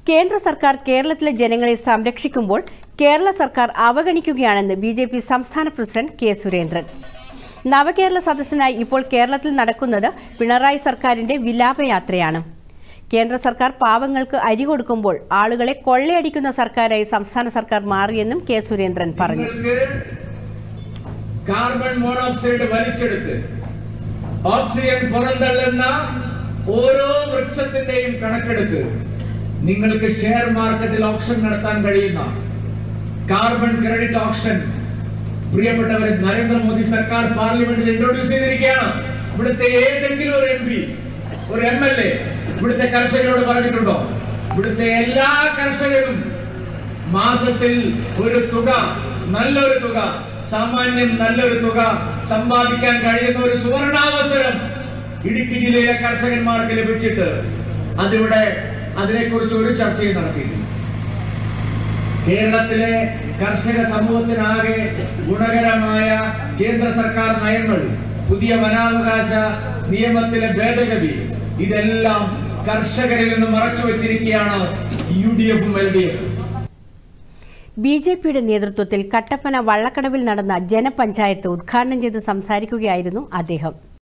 കേന്ദ്ര സർക്കാർ കേരളത്തിലെ ജനങ്ങളെ സംരക്ഷിക്കുമ്പോൾ കേരള സർക്കാർ അവഗണിക്കുകയാണെന്ന് ബി ജെ പി സംസ്ഥാന പ്രസിഡന്റ് കെ സുരേന്ദ്രൻ നവകേരള സദസ്സിനായി ഇപ്പോൾ കേരളത്തിൽ നടക്കുന്നത് പിണറായി സർക്കാരിന്റെ വിലാപയാത്രയാണ് കേന്ദ്ര സർക്കാർ പാവങ്ങൾക്ക് അരി കൊടുക്കുമ്പോൾ ആളുകളെ കൊള്ളയടിക്കുന്ന സർക്കാരായി സംസ്ഥാന സർക്കാർ മാറിയെന്നും കെ സുരേന്ദ്രൻ പറഞ്ഞു നിങ്ങൾക്ക് കാർബൺ മോണോക്സൈഡ് വലിച്ചെടുത്ത് ഓക്സിജൻ പുറന്തള്ളുന്ന ഓരോ വൃക്ഷത്തിന്റെയും കണക്കെടുത്ത് നിങ്ങൾക്ക് ഷെയർ മാർക്കറ്റിൽ ഓപ്ഷൻ നടത്താൻ കഴിയുന്ന കാർബൺ ക്രെഡിറ്റ് ഓപ്ഷൻ പ്രിയപ്പെട്ടവരെ നരേന്ദ്രമോദി സർക്കാർ പാർലമെന്റിൽ ഇൻട്രോഡ്യൂസ് ചെയ്തിരിക്കുകയാണ് ഇവിടുത്തെ ഏതെങ്കിലും ഒരു എം പി ഒരു എം എൽ എ ഇവിടുത്തെ കർഷകരോട് പറഞ്ഞിട്ടുണ്ടോ ഇവിടുത്തെ എല്ലാ കർഷകരും മാസത്തിൽ ഒരു തുക നല്ലൊരു തുക സാമാന്യം നല്ലൊരു തുക സമ്പാദിക്കാൻ കഴിയുന്ന ഒരു സുവർണാവസരം ഇടുക്കി ജില്ലയിലെ കർഷകന്മാർക്ക് ലഭിച്ചിട്ട് അതിവിടെ അതിനെക്കുറിച്ച് ഒരു ചർച്ചയും നടത്തിയിട്ടില്ല കേരളത്തിലെ കർഷക സമൂഹത്തിനാകെ ഗുണകരമായ കേന്ദ്ര സർക്കാർ നയങ്ങൾ പുതിയ വനാവകാശ നിയമത്തിലെ ഭേദഗതി ഇതെല്ലാം കർഷകരിൽ നിന്ന് മറച്ചു വെച്ചിരിക്കുകയാണ് യു ഡി എഫും എൽ ഡി എഫും ബി ജെ പിയുടെ നേതൃത്വത്തിൽ കട്ടപ്പന വള്ളക്കടവിൽ നടന്ന ജനപഞ്ചായത്ത് ഉദ്ഘാടനം ചെയ്ത് സംസാരിക്കുകയായിരുന്നു അദ്ദേഹം